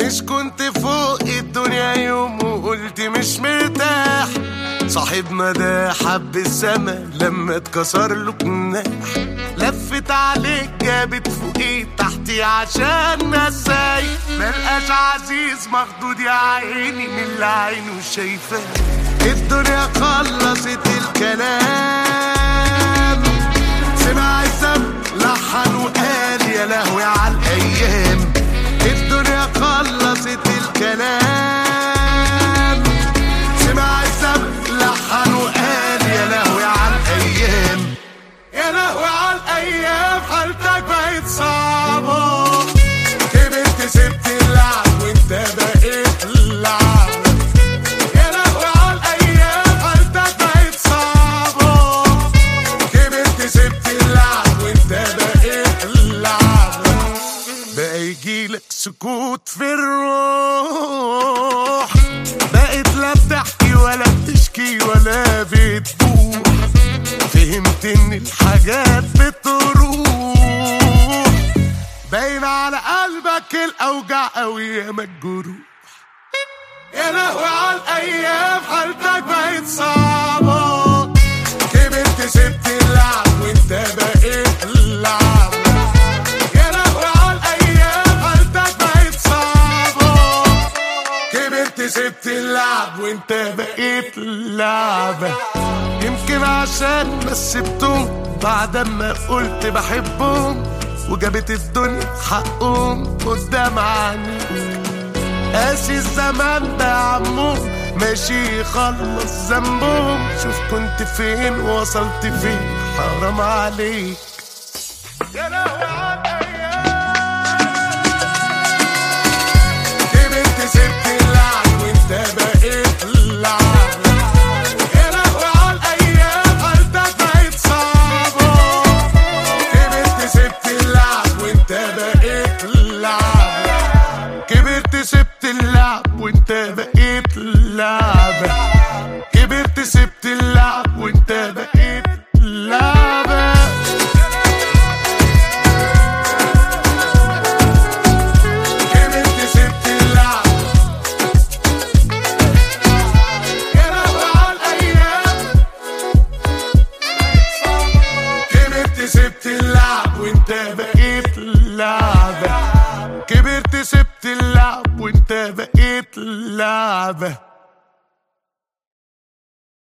مش كنت فوق الدنيا يوم وقلت مش مرتاح صاحبنا ده حب السما لما اتكسر له جناح لفت عليك جابت فوقيه تحتي عشان نساي ملقاش عزيز مخدود يا عيني من اللي عينه شايفاه الدنيا خلصت الكلام سمع الزم لحن وقال يا لهوي على الايام الدنيا خلصت الكلام سمع الزم لحن وقال يا لهوي على الايام يا لهوي على الايام حالتك بقت صعبه كبرت سبت اللعب وانت بقيت اللعب يا لهوي على الايام حالتك بقت صعبه كبرت سبت اللعب وانت بقيت اللعب بقى يجيلك سكوت في الروح بقيت لا بتحكي ولا بتشكي ولا بتبوح فهمت ان الحاجات بتروح باين على قلبك الاوجع قوي يا مجروح يا لهوي على الايام حالتك بقت صعبه كبرت سبت اللعب وانت بقيت اللعب يا لهوي على الايام حالتك بقت صعبه كبرت سبت اللعب وانت بقيت اللعبة يمكن عشان ما سبتهم بعد ما قلت بحبهم وجابت الدنيا حقهم قدام عينيك قاسي الزمان ده عمهم ماشي يخلص ذنبهم شوف كنت فين وصلت فين حرام عليك يا لهوي